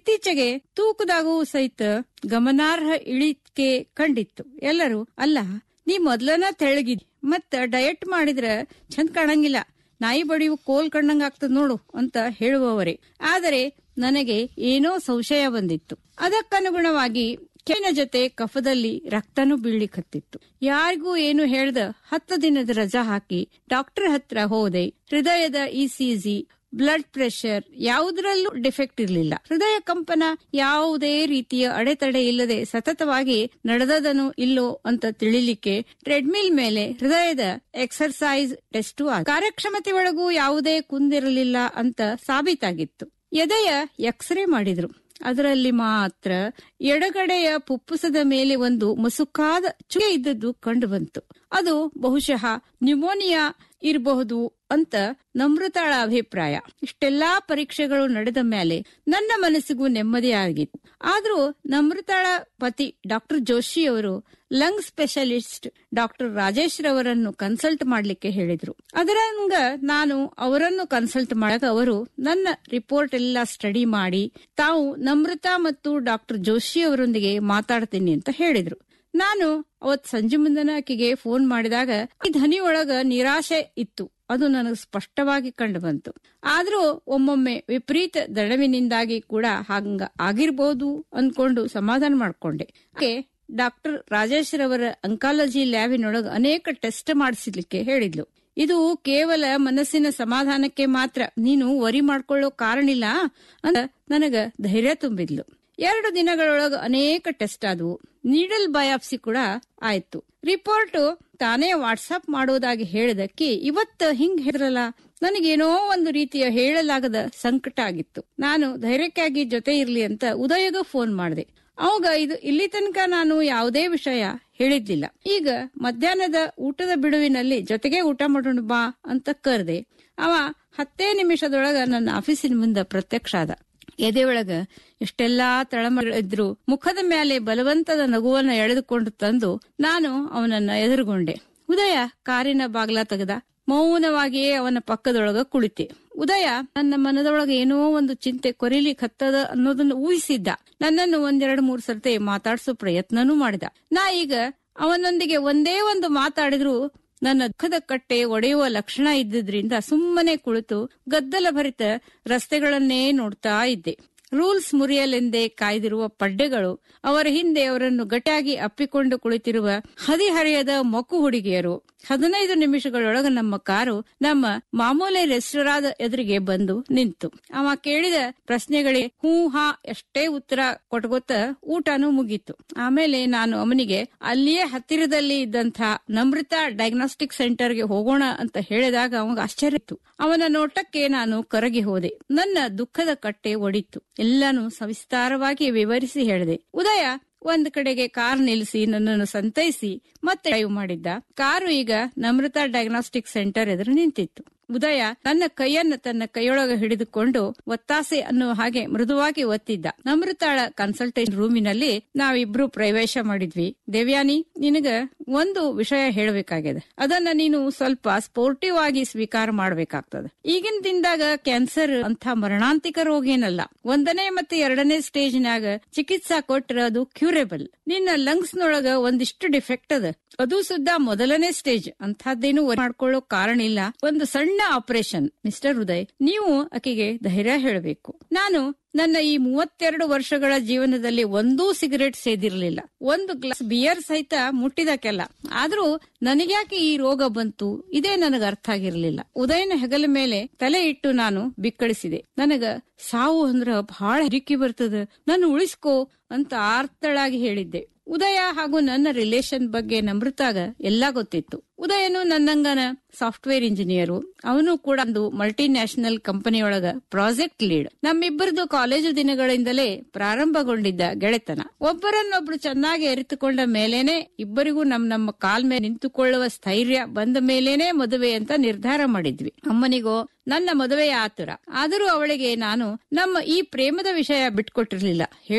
ಇತ್ತೀಚೆಗೆ ತೂಕದಾಗೂ ಸಹಿತ ಗಮನಾರ್ಹ ಇಳಿಕೆ ಕಂಡಿತ್ತು ಎಲ್ಲರೂ ಅಲ್ಲ ನೀ ಮೊದ್ಲನ ತೆಳಗಿದ್ ಮತ್ತ ಡಯಟ್ ಮಾಡಿದ್ರ ಚಂದ ಕಾಣಂಗಿಲ್ಲ ನಾಯಿ ಬಡಿಯು ಕೋಲ್ ಕಂಡಂಗ ಆಗ್ತದ ನೋಡು ಅಂತ ಹೇಳುವವರೇ ಆದರೆ ನನಗೆ ಏನೋ ಸಂಶಯ ಬಂದಿತ್ತು ಅದಕ್ಕನುಗುಣವಾಗಿ ಕೆನ ಜೊತೆ ಕಫದಲ್ಲಿ ರಕ್ತನೂ ಬೀಳಿಕತ್ತಿತ್ತು ಯಾರಿಗೂ ಏನು ಹೇಳ್ದ ಹತ್ತು ದಿನದ ರಜಾ ಹಾಕಿ ಡಾಕ್ಟರ್ ಹತ್ರ ಹೋದೆ ಹೃದಯದ ಇಸಿಜಿ ಬ್ಲಡ್ ಪ್ರೆಷರ್ ಯಾವುದರಲ್ಲೂ ಡಿಫೆಕ್ಟ್ ಇರಲಿಲ್ಲ ಹೃದಯ ಕಂಪನ ಯಾವುದೇ ರೀತಿಯ ಅಡೆತಡೆ ಇಲ್ಲದೆ ಸತತವಾಗಿ ನಡೆದದನು ಇಲ್ಲೋ ಅಂತ ತಿಳಿಲಿಕ್ಕೆ ಟ್ರೆಡ್ಮಿಲ್ ಮೇಲೆ ಹೃದಯದ ಎಕ್ಸರ್ಸೈಸ್ ಟೆಸ್ಟ್ ಕಾರ್ಯಕ್ಷಮತೆ ಒಳಗೂ ಯಾವುದೇ ಕುಂದಿರಲಿಲ್ಲ ಅಂತ ಸಾಬೀತಾಗಿತ್ತು ಎದೆಯ ಎಕ್ಸ್ರೇ ಮಾಡಿದ್ರು ಅದರಲ್ಲಿ ಮಾತ್ರ ಎಡಗಡೆಯ ಪುಪ್ಪುಸದ ಮೇಲೆ ಒಂದು ಮಸುಕಾದ ಚುಕ್ಕೆ ಇದ್ದದ್ದು ಕಂಡು ಬಂತು ಅದು ಬಹುಶಃ ನ್ಯೂಮೋನಿಯಾ ಇರಬಹುದು ಅಂತ ನಮೃತಾಳ ಅಭಿಪ್ರಾಯ ಇಷ್ಟೆಲ್ಲಾ ಪರೀಕ್ಷೆಗಳು ನಡೆದ ಮೇಲೆ ನನ್ನ ಮನಸ್ಸಿಗೂ ನೆಮ್ಮದಿ ಆಗಿತ್ತು ಆದ್ರೂ ನಮೃತಾಳ ಪತಿ ಡಾಕ್ಟರ್ ಜೋಶಿ ಅವರು ಲಂಗ್ ಸ್ಪೆಷಲಿಸ್ಟ್ ಡಾಕ್ಟರ್ ರಾಜೇಶ್ ರವರನ್ನು ಕನ್ಸಲ್ಟ್ ಮಾಡ್ಲಿಕ್ಕೆ ಹೇಳಿದ್ರು ಅದರಂಗ ನಾನು ಅವರನ್ನು ಕನ್ಸಲ್ಟ್ ಮಾಡಾಗ ಅವರು ನನ್ನ ರಿಪೋರ್ಟ್ ಎಲ್ಲ ಸ್ಟಡಿ ಮಾಡಿ ತಾವು ನಮೃತಾ ಮತ್ತು ಡಾಕ್ಟರ್ ಜೋಶಿ ಅವರೊಂದಿಗೆ ಮಾತಾಡ್ತೀನಿ ಅಂತ ಹೇಳಿದ್ರು ನಾನು ಅವತ್ ಸಂಜೆ ಮುಂದನ ಆಕಿಗೆ ಫೋನ್ ಮಾಡಿದಾಗ ಈ ಧ್ವನಿ ಒಳಗ ನಿರಾಶೆ ಇತ್ತು ಅದು ನನಗೆ ಸ್ಪಷ್ಟವಾಗಿ ಕಂಡು ಬಂತು ಆದ್ರೂ ಒಮ್ಮೊಮ್ಮೆ ವಿಪರೀತ ದಡವಿನಿಂದಾಗಿ ಕೂಡ ಹಂಗ ಆಗಿರ್ಬೋದು ಅನ್ಕೊಂಡು ಸಮಾಧಾನ ಮಾಡ್ಕೊಂಡೆ ಡಾಕ್ಟರ್ ರಾಜೇಶ್ ರವರ ಅಂಕಾಲಜಿ ಲ್ಯಾಬಿನೊಳಗ ಅನೇಕ ಟೆಸ್ಟ್ ಮಾಡಿಸ್ಲಿಕ್ಕೆ ಹೇಳಿದ್ಲು ಇದು ಕೇವಲ ಮನಸ್ಸಿನ ಸಮಾಧಾನಕ್ಕೆ ಮಾತ್ರ ನೀನು ವರಿ ಮಾಡ್ಕೊಳ್ಳೋ ಕಾರಣಿಲ್ಲ ಅಂತ ನನಗ ಧೈರ್ಯ ತುಂಬಿದ್ಲು ಎರಡು ದಿನಗಳೊಳಗ ಅನೇಕ ಟೆಸ್ಟ್ ಆದವು ನೀಡಲ್ ಬಯಾಪ್ಸಿ ಕೂಡ ಆಯ್ತು ರಿಪೋರ್ಟ್ ತಾನೇ ವಾಟ್ಸಪ್ ಮಾಡೋದಾಗಿ ಹೇಳಿದಕ್ಕೆ ಇವತ್ತ ಹಿಂಗ್ ಹೇಳಿದ್ರಲ್ಲ ನನಗೇನೋ ಒಂದು ರೀತಿಯ ಹೇಳಲಾಗದ ಸಂಕಟ ಆಗಿತ್ತು ನಾನು ಧೈರ್ಯಕ್ಕಾಗಿ ಜೊತೆ ಇರ್ಲಿ ಅಂತ ಉದಯಗ ಫೋನ್ ಮಾಡಿದೆ ಅವಾಗ ಇದು ಇಲ್ಲಿ ತನಕ ನಾನು ಯಾವುದೇ ವಿಷಯ ಹೇಳಿದ್ಲಿಲ್ಲ ಈಗ ಮಧ್ಯಾಹ್ನದ ಊಟದ ಬಿಡುವಿನಲ್ಲಿ ಜೊತೆಗೆ ಊಟ ಮಾಡೋಣ ಬಾ ಅಂತ ಕರೆದೆ ಅವ ಹತ್ತೇ ನಿಮಿಷದೊಳಗ ನನ್ನ ಆಫೀಸಿನ ಮುಂದೆ ಪ್ರತ್ಯಕ್ಷ ಆದ ಎದೆ ಒಳಗ ಎಷ್ಟೆಲ್ಲಾ ತಳಮಳಿದ್ರು ಮುಖದ ಮೇಲೆ ಬಲವಂತದ ನಗುವನ್ನ ಎಳೆದುಕೊಂಡು ತಂದು ನಾನು ಅವನನ್ನ ಎದುರುಗೊಂಡೆ ಉದಯ ಕಾರಿನ ಬಾಗ್ಲ ತೆಗೆದ ಮೌನವಾಗಿಯೇ ಅವನ ಪಕ್ಕದೊಳಗ ಕುಳಿತೆ ಉದಯ ನನ್ನ ಮನದೊಳಗ ಏನೋ ಒಂದು ಚಿಂತೆ ಕೊರಿಲಿಕ್ ಹತ್ತದ ಅನ್ನೋದನ್ನ ಊಹಿಸಿದ್ದ ನನ್ನನ್ನು ಒಂದೆರಡು ಮೂರು ಸರ್ತಿ ಮಾತಾಡ್ಸೋ ಪ್ರಯತ್ನನೂ ಮಾಡಿದ ನಾ ಈಗ ಅವನೊಂದಿಗೆ ಒಂದೇ ಒಂದು ಮಾತಾಡಿದ್ರು ನನ್ನ ದುಃಖದ ಕಟ್ಟೆ ಒಡೆಯುವ ಲಕ್ಷಣ ಇದ್ದಿದ್ರಿಂದ ಸುಮ್ಮನೆ ಕುಳಿತು ಗದ್ದಲ ಭರಿತ ರಸ್ತೆಗಳನ್ನೇ ನೋಡ್ತಾ ಇದ್ದೆ ರೂಲ್ಸ್ ಮುರಿಯಲೆಂದೇ ಕಾಯ್ದಿರುವ ಪಡ್ಡೆಗಳು ಅವರ ಹಿಂದೆ ಅವರನ್ನು ಗಟ್ಟಿಯಾಗಿ ಅಪ್ಪಿಕೊಂಡು ಕುಳಿತಿರುವ ಹದಿಹರೆಯದ ಮೊಕ್ಕು ಹುಡುಗಿಯರು ಹದಿನೈದು ನಿಮಿಷಗಳೊಳಗ ನಮ್ಮ ಕಾರು ನಮ್ಮ ಮಾಮೂಲಿ ರೆಸ್ಟೋರಾದ ಎದುರಿಗೆ ಬಂದು ನಿಂತು ಅವ ಕೇಳಿದ ಪ್ರಶ್ನೆಗಳಿಗೆ ಹೂ ಹಾ ಎಷ್ಟೇ ಉತ್ತರ ಕೊಟ್ಗೊತ್ತ ಊಟನೂ ಮುಗೀತು ಆಮೇಲೆ ನಾನು ಅವನಿಗೆ ಅಲ್ಲಿಯೇ ಹತ್ತಿರದಲ್ಲಿ ಇದ್ದಂಥ ನಮೃತ ಡಯಾಗ್ನೋಸ್ಟಿಕ್ ಸೆಂಟರ್ಗೆ ಹೋಗೋಣ ಅಂತ ಹೇಳಿದಾಗ ಅವಾಗ ಆಶ್ಚರ್ಯ ಇತ್ತು ಅವನ ನೋಟಕ್ಕೆ ನಾನು ಕರಗಿ ಹೋದೆ ನನ್ನ ದುಃಖದ ಕಟ್ಟೆ ಒಡಿತು ಎಲ್ಲಾನು ಸವಿಸ್ತಾರವಾಗಿ ವಿವರಿಸಿ ಹೇಳಿದೆ ಉದಯ ಒಂದ್ ಕಡೆಗೆ ಕಾರ್ ನಿಲ್ಲಿಸಿ ನನ್ನನ್ನು ಸಂತೈಸಿ ಮತ್ತೆ ಡ್ರೈವ್ ಮಾಡಿದ್ದ ಕಾರು ಈಗ ನಮೃತ ಡಯಾಗ್ನೋಸ್ಟಿಕ್ ಸೆಂಟರ್ ಎದುರು ನಿಂತಿತ್ತು ಉದಯ ನನ್ನ ಕೈಯನ್ನ ತನ್ನ ಕೈಯೊಳಗ ಹಿಡಿದುಕೊಂಡು ಒತ್ತಾಸೆ ಅನ್ನುವ ಹಾಗೆ ಮೃದುವಾಗಿ ಒತ್ತಿದ್ದ ನಮೃತಾಳ ಕನ್ಸಲ್ಟೇಷನ್ ರೂಮಿನಲ್ಲಿ ನಾವಿಬ್ರು ಪ್ರವೇಶ ಮಾಡಿದ್ವಿ ದೇವ್ಯಾನಿ ನಿನಗ ಒಂದು ವಿಷಯ ಹೇಳಬೇಕಾಗಿದೆ ಅದನ್ನ ನೀನು ಸ್ವಲ್ಪ ಸ್ಪೋರ್ಟಿವ್ ಆಗಿ ಸ್ವೀಕಾರ ಮಾಡ್ಬೇಕಾಗ್ತದೆ ಈಗಿನ ದಿನದಾಗ ಕ್ಯಾನ್ಸರ್ ಅಂತ ಮರಣಾಂತಿಕ ರೋಗ ಏನಲ್ಲ ಒಂದನೇ ಮತ್ತೆ ಎರಡನೇ ಸ್ಟೇಜ್ನಾಗ ಚಿಕಿತ್ಸಾ ಕೊಟ್ರ ಅದು ಕ್ಯೂರೇಬಲ್ ನಿನ್ನ ಲಂಗ್ಸ್ ನೊಳಗ ಒಂದಿಷ್ಟು ಡಿಫೆಕ್ಟ್ ಅದ ಅದು ಸುದ್ದ ಮೊದಲನೇ ಸ್ಟೇಜ್ ಅಂತಹದ್ದೇನು ಮಾಡ್ಕೊಳ್ಳೋ ಕಾರಣ ಇಲ್ಲ ಒಂದು ಸಣ್ಣ ಆಪರೇಷನ್ ಮಿಸ್ಟರ್ ಉದಯ್ ನೀವು ಆಕೆಗೆ ಧೈರ್ಯ ಹೇಳಬೇಕು ನಾನು ನನ್ನ ಈ ಮೂವತ್ತೆರಡು ವರ್ಷಗಳ ಜೀವನದಲ್ಲಿ ಒಂದೂ ಸಿಗರೇಟ್ ಸೇದಿರ್ಲಿಲ್ಲ ಒಂದು ಗ್ಲಾಸ್ ಬಿಯರ್ ಸಹಿತ ಮುಟ್ಟಿದಕ್ಕೆಲ್ಲ ಆದ್ರೂ ನನಗ್ಯಾಕೆ ಈ ರೋಗ ಬಂತು ಇದೇ ನನಗ ಅರ್ಥ ಆಗಿರ್ಲಿಲ್ಲ ಉದಯನ ಹೆಗಲ ಮೇಲೆ ತಲೆ ಇಟ್ಟು ನಾನು ಬಿಕ್ಕಳಿಸಿದೆ ನನಗ ಸಾವು ಅಂದ್ರ ಬಹಳ ಹೆರಿಕಿ ಬರ್ತದ ನನ್ನ ಉಳಿಸ್ಕೋ ಅಂತ ಆರ್ತಳಾಗಿ ಹೇಳಿದ್ದೆ ಉದಯ ಹಾಗೂ ನನ್ನ ರಿಲೇಶನ್ ಬಗ್ಗೆ ನಮೃತಾಗ ಎಲ್ಲಾ ಗೊತ್ತಿತ್ತು ಉದಯನು ನನ್ನಂಗನ ಸಾಫ್ಟ್ವೇರ್ ಇಂಜಿನಿಯರು ಅವನು ಕೂಡ ಒಂದು ಮಲ್ಟಿ ನ್ಯಾಷನಲ್ ಕಂಪನಿಯೊಳಗ ಪ್ರಾಜೆಕ್ಟ್ ಲೀಡ್ ನಮ್ಮಿಬ್ಬರದು ಕಾಲೇಜು ದಿನಗಳಿಂದಲೇ ಪ್ರಾರಂಭಗೊಂಡಿದ್ದ ಗೆಳೆತನ ಒಬ್ಬರನ್ನೊಬ್ರು ಚೆನ್ನಾಗಿ ಅರಿತುಕೊಂಡ ಮೇಲೇನೆ ಇಬ್ಬರಿಗೂ ನಮ್ ನಮ್ಮ ಕಾಲ್ ಮೇಲೆ ನಿಂತುಕೊಳ್ಳುವ ಸ್ಥೈರ್ಯ ಬಂದ ಮೇಲೇನೆ ಮದುವೆ ಅಂತ ನಿರ್ಧಾರ ಮಾಡಿದ್ವಿ ಅಮ್ಮನಿಗೋ ನನ್ನ ಮದುವೆಯ ಆತುರ ಆದರೂ ಅವಳಿಗೆ ನಾನು ನಮ್ಮ ಈ ಪ್ರೇಮದ ವಿಷಯ ಬಿಟ್ಕೊಟ್ಟಿರ್ಲಿಲ್ಲ